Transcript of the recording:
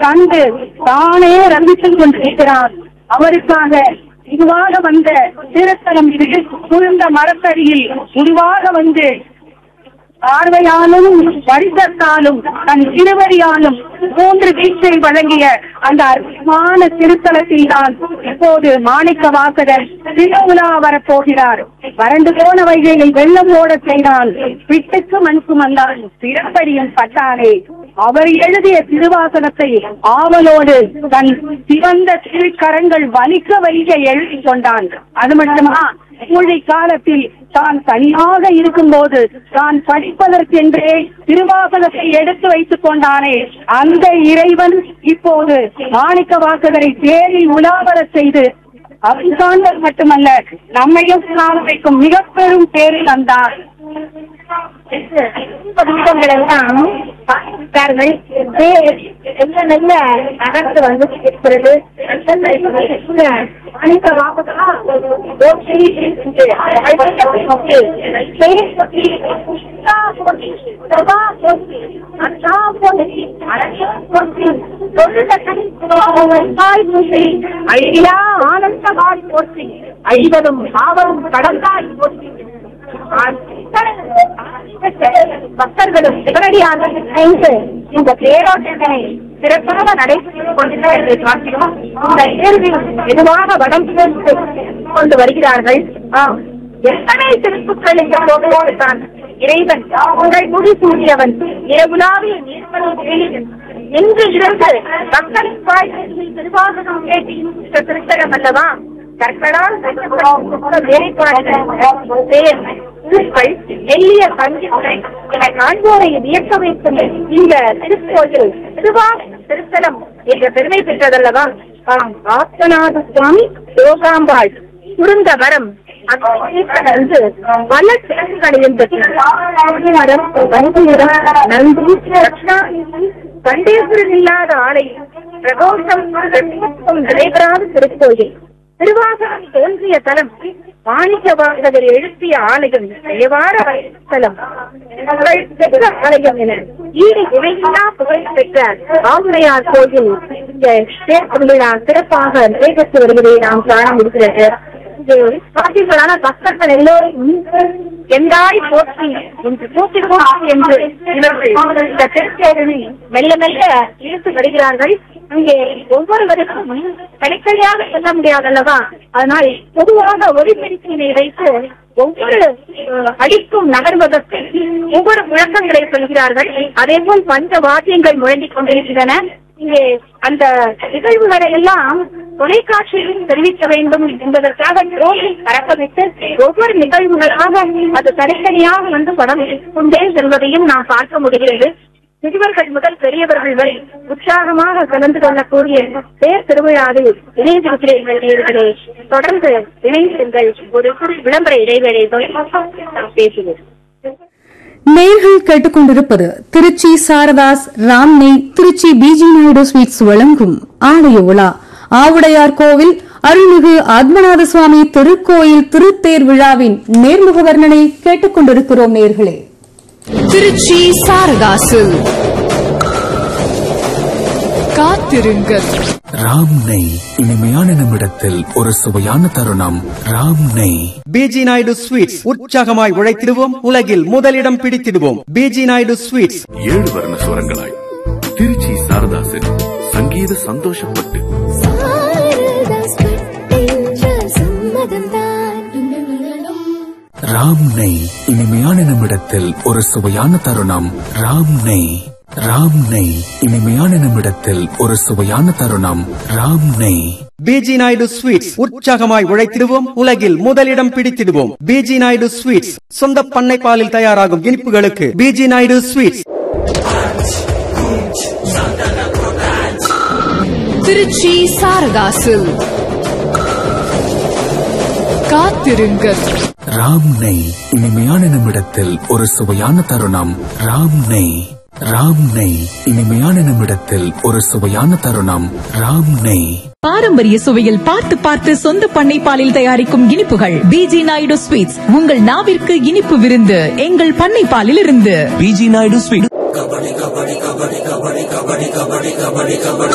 கண்டு தானே ரசித்துக் கொண்டிருக்கிறார் அவருக்காக இதுவாக வந்த திருத்தலம் இது குளிர்ந்த மரத்தடியில் முடிவாக வந்து பார்வையாலும் வரிசத்தாலும் தன் திருவடியாலும் மூன்று வீச்சை வழங்கிய அந்த அற்புதமான திருத்தலத்தில் தான் இப்போது மாணிக்க வாசகர் திருவிழா வரப்போகிறார் வறண்டு போன வைகையில் வெள்ளம் ஓட செய்தான் பிட்டுக்கு மண்கும் வந்தான் திறப்படியும் பட்டானே அவர் எழுதிய திருவாசனத்தை ஆவலோடு தன் சிவந்த திருக்கரங்கள் வலிக்க வலிக்க எழுதி கொண்டான் அது மட்டுமா ஊழி காலத்தில் தான் தனியாக இருக்கும்போது தான் படிப்பதற்கென்றே திருவாசகத்தை எடுத்து வைத்துக் கொண்டானே அந்த இறைவன் இப்போது மாணிக்க வாசகரை தேரில் உலாவரச் செய்து அபிசாண்டர் மட்டுமல்ல நம்மையும் காண வைக்கும் மிக பெரும் பேரில் வந்தார் குடும்பங்கள் எல்லாம் பார்க்கிறார்கள் நல்ல நல்ல நகர்ந்து வந்து இருக்கிறது அனைத்து வாக்குகளா அழியா ஆனந்தமாய் போற்றி அழிவதும் சாவரும் கடந்தாய் போற்றி பக்தர்களும் சிவனடியாக இணைந்து இந்த தேரோட்டத்தினை சிறப்பாக நடைபெற்றுக் கொண்டிருக்கிறது என்று பார்க்கிறோம் இந்த தேர்வில் மெதுவாக வடம் சேர்ந்து கொண்டு வருகிறார்கள் ஆம், எத்தனை திருப்புக்கள் இந்த போதோடு தான் இறைவன் உங்கள் முடி சூடியவன் இரவுலாவிய நீர்மலை என்று இருந்து பக்தரின் வாய்ப்பில் திருவாசகம் கேட்டி இந்த திருத்தலம் அல்லவா கற்களால் எல்லிய பஞ்சுகளை காண்போரை வியக்க வைக்கும் இந்த திருக்கோயில் திருவாக திருத்தலம் என்ற பெருமை பெற்றதல்லவா ஆம் ஆத்தநாத சுவாமி யோகாம்பாள் சுருந்த வரம் அன்று பல சிறப்புகளையும் பெற்றார் நன்றி கண்டேஸ்வரன் இல்லாத ஆலை பிரதோஷம் நடைபெறாத திருக்கோயில் திருவாசகம் தோன்றிய தலம் மாணிக்க வாசகர் எழுப்பிய ஆலயம் தேவார தலம் ஆலயம் என ஈடு இணையில்லா புகழ் பெற்ற ஆவுடையார் கோயில் இந்த தேர் விழா சிறப்பாக நடைபெற்று வருவதை நாம் காண முடிகிறது பாட்டிகளான பக்தர்கள் எல்லோரும் எந்தாய் போற்றி என்று போற்றி போற்றி என்று இவர்கள் இந்த திருச்சேரனை மெல்ல மெல்ல இழுத்து வருகிறார்கள் அங்கே ஒவ்வொருவருக்கும் தனித்தனியாக செல்ல முடியாதல்லவா அதனால் பொதுவாக ஒளிபெருக்கினை வைத்து ஒவ்வொரு அஹ், அடிக்கும் நகர்வதற்கு ஒவ்வொரு முழக்கங்களை சொல்கிறார்கள் அதே போல் பஞ்ச வாத்தியங்கள் முழங்கிக் கொண்டிருக்கின்றன இங்கே அந்த நிகழ்வுகளை எல்லாம் தொலைக்காட்சியிலும் தெரிவிக்க வேண்டும் என்பதற்காக ட்ரோனில் பறக்கவிட்டு ஒவ்வொரு நிகழ்வுகளாக அது தனித்தனியாக வந்து படம் கொண்டே செல்வதையும் நாம் பார்க்க முடிகிறது சிறுவர்கள் முதல் பெரியவர்கள் வரை உற்சாகமாக கலந்து கொள்ளக்கூடிய பேர் திருவிழாவில் இணைந்திருக்கிறீர்கள் நேயர்களே தொடர்ந்து இணைந்திருங்கள் ஒரு சிறு விளம்பர இடைவேளை நாம் பேசுவோம் நேர்கள் கேட்டுக்கொண்டிருப்பது திருச்சி சாரதாஸ் ராம்நெய் திருச்சி பிஜி நாயுடு ஸ்வீட்ஸ் வழங்கும் ஆலய உலா ஆவுடையார் கோவில் அருள்மிகு ஆத்மநாத சுவாமி திருக்கோயில் திருத்தேர் விழாவின் நேர்முக வர்ணனை கேட்டுக்கொண்டிருக்கிறோம் நேர்களே திருச்சி சாரதாசு காத்திருங்கள் ராம் நெய் இனிமையான நிமிடத்தில் ஒரு சுவையான தருணம் ராம் நெய் பிஜி நாயுடு ஸ்வீட்ஸ் உற்சாகமாய் உழைத்திடுவோம் உலகில் முதலிடம் பிடித்திடுவோம் பிஜி நாயுடு ஸ்வீட்ஸ் ஏழு வர்ண சுரங்களாய் திருச்சி சாரதாசன் சங்கீத சந்தோஷப்பட்டு ராம் நெய் இனிமையான நிமிடத்தில் ஒரு சுவையான தருணம் ராம் நெய் ராம் நெய் இனிமையான நிமிடத்தில் ஒரு சுவையான தருணம் ராம் நெய் பிஜி நாயுடு ஸ்வீட்ஸ் உற்சாகமாய் உழைத்திடுவோம் உலகில் முதலிடம் பிடித்திடுவோம் பிஜி நாயுடு ஸ்வீட்ஸ் சொந்த பண்ணை பாலில் தயாராகும் இனிப்புகளுக்கு பிஜி நாயுடு ஸ்வீட்ஸ் திருச்சி சாரதாசு காத்திருங்கள் ராம் நெய் இனிமையான நிமிடத்தில் ஒரு சுவையான தருணம் ராம் நெய் ராம் நெய் இனிமையான நிமிடத்தில் ஒரு சுவையான தருணம் ராம் நெய் பாரம்பரிய சுவையில் பார்த்து பார்த்து சொந்த பண்ணை பாலில் தயாரிக்கும் இனிப்புகள் பிஜி நாயுடு ஸ்வீட்ஸ் உங்கள் நாவிற்கு இனிப்பு விருந்து எங்கள் பண்ணை பாலில் இருந்து பிஜி நாயுடு ஸ்வீட்